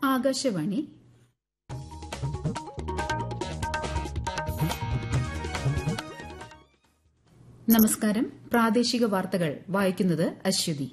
ആകാശവാണി നമസ്കാരം പ്രാദേശിക വാർത്തകൾ വായിക്കുന്നത് അശ്വതി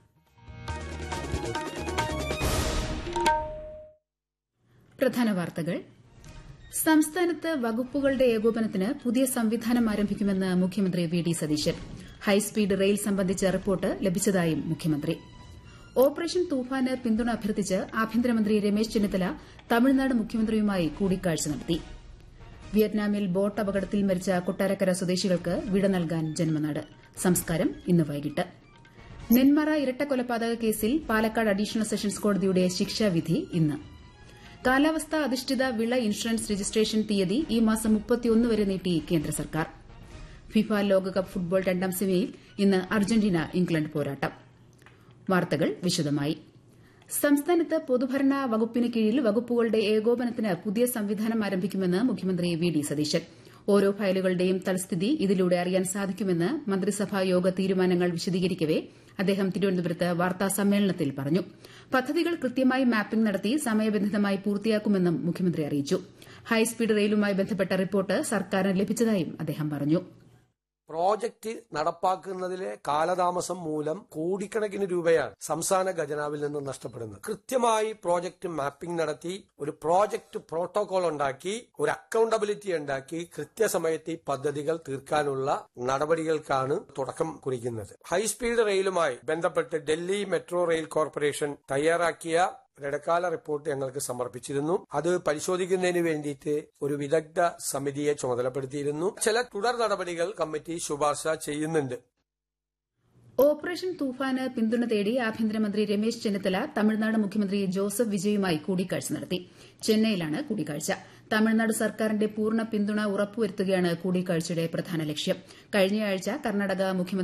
പ്രധാന വാർത്തകൾ സംസ്ഥാനത്ത് വകുപ്പുകളുടെ ഏകോപനത്തിന് പുതിയ സംവിധാനം ആരംഭിക്കുമെന്ന് മുഖ്യമന്ത്രി V D Satheesan high speed rail സംബന്ധിച്ച റിപ്പോർട്ട് ലഭിച്ചതായും മുഖ്യമന്ത്രി ഓപ്പറേഷൻ തൂഫാന് പിന്തുണ അഭ്യർത്ഥിച്ച് ആഭ്യന്തരമന്ത്രി രമേശ് ചെന്നിത്തല തമിഴ്നാട് മുഖ്യമന്ത്രിയുമായി കൂടിക്കാഴ്ച നടത്തി വിയറ്റ്നാമിൽ ബോട്ട് അപകടത്തിൽ മരിച്ച കൊട്ടാരക്കര സ്വദേശികൾക്ക് വിട നൽകാൻ ജന്മനാട് സംസ്കാരം ഇന്ന് വൈകിട്ട് നെന്മറ ഇരട്ടക്കൊലപാതക കേസിൽ പാലക്കാട് അഡീഷണൽ സെഷൻസ് കോടതിയുടെ ശിക്ഷാവിധി ഇന്ന് കാലാവസ്ഥാ അധിഷ്ഠിത വിള ഇൻഷുറൻസ് രജിസ്ട്രേഷൻ തീയതി ഈ മാസം വരെ നീട്ടി കേന്ദ്ര സർക്കാർ ഫിഫ ലോകകപ്പ് ഫുട്ബോൾ രണ്ടാം സെമിയിൽ ഇന്ന് അർജന്റീന ഇംഗ്ലണ്ട് പോരാട്ടം വാർത്തകൾ വിശദമായി സംസ്ഥാനത്ത് പൊതുഭരണ വകുപ്പിന് കീഴിൽ വകുപ്പുകളുടെ ഏകോപനത്തിന് പുതിയ സംവിധാനം ആരംഭിക്കുമെന്ന് മുഖ്യമന്ത്രി വി ഡി സതീശൻ ഓരോ ഫയലുകളുടെയും തൽസ്ഥിതി ഇതിലൂടെ അറിയാൻ സാധിക്കുമെന്ന് മന്ത്രിസഭാ യോഗ തീരുമാനങ്ങൾ വിശദീകരിക്കവെ അദ്ദേഹം തിരുവനന്തപുരത്ത് വാർത്താ സമ്മേളനത്തിൽ പറഞ്ഞു പദ്ധതികൾ കൃത്യമായി മാപ്പിംഗ് നടത്തി സമയബന്ധിതമായി പൂർത്തിയാക്കുമെന്നും മുഖ്യമന്ത്രി അറിയിച്ചു ഹൈസ്പീഡ് റെയിലുമായി ബന്ധപ്പെട്ട റിപ്പോർട്ട് സർക്കാരിന് ലഭിച്ചതായും അദ്ദേഹം പറഞ്ഞു പ്രോജക്റ്റ് നടപ്പാക്കുന്നതിലെ കാലതാമസം മൂലം കോടിക്കണക്കിന് രൂപയാണ് സംസ്ഥാന ഖജനാവിൽ നിന്ന് നഷ്ടപ്പെടുന്നത് കൃത്യമായി പ്രോജക്റ്റ് മാപ്പിംഗ് നടത്തി ഒരു പ്രോജക്റ്റ് പ്രോട്ടോകോൾ ഉണ്ടാക്കി ഒരു അക്കൌണ്ടബിലിറ്റി ഉണ്ടാക്കി കൃത്യസമയത്ത് ഈ പദ്ധതികൾ തീർക്കാനുള്ള നടപടികൾക്കാണ് തുടക്കം കുറിക്കുന്നത് ഹൈസ്പീഡ് റെയിലുമായി ബന്ധപ്പെട്ട് ഡൽഹി മെട്രോ റെയിൽ കോർപ്പറേഷൻ തയ്യാറാക്കിയ ഇടക്കാല റിപ്പോർട്ട് ഞങ്ങൾക്ക് സമർപ്പിച്ചിരുന്നു അത് പരിശോധിക്കുന്നതിന് വേണ്ടിയിട്ട് ഒരു വിദഗ്ധ സമിതിയെ ചുമതലപ്പെടുത്തിയിരുന്നു ചില തുടർ നടപടികൾ കമ്മിറ്റി ശുപാർശ ചെയ്യുന്നുണ്ട് ഓപ്പറേഷൻ തൂഫാന് പിന്തുണ തേടി ആഭ്യന്തരമന്ത്രി രമേശ് ചെന്നിത്തല തമിഴ്നാട് മുഖ്യമന്ത്രി ജോസഫ് വിജയുമായി കൂടിക്കാഴ്ച നടത്തി ചെന്നൈയിലാണ് കൂടിക്കാഴ്ച തമിഴ്നാട് സർക്കാരിന്റെ പൂർണ്ണ പിന്തുണ ഉറപ്പുവരുത്തുകയാണ് കൂടിക്കാഴ്ചയുടെ പ്രധാന ലക്ഷ്യം കഴിഞ്ഞയാഴ്ച കർണാടക മുഖ്യമന്ത്രി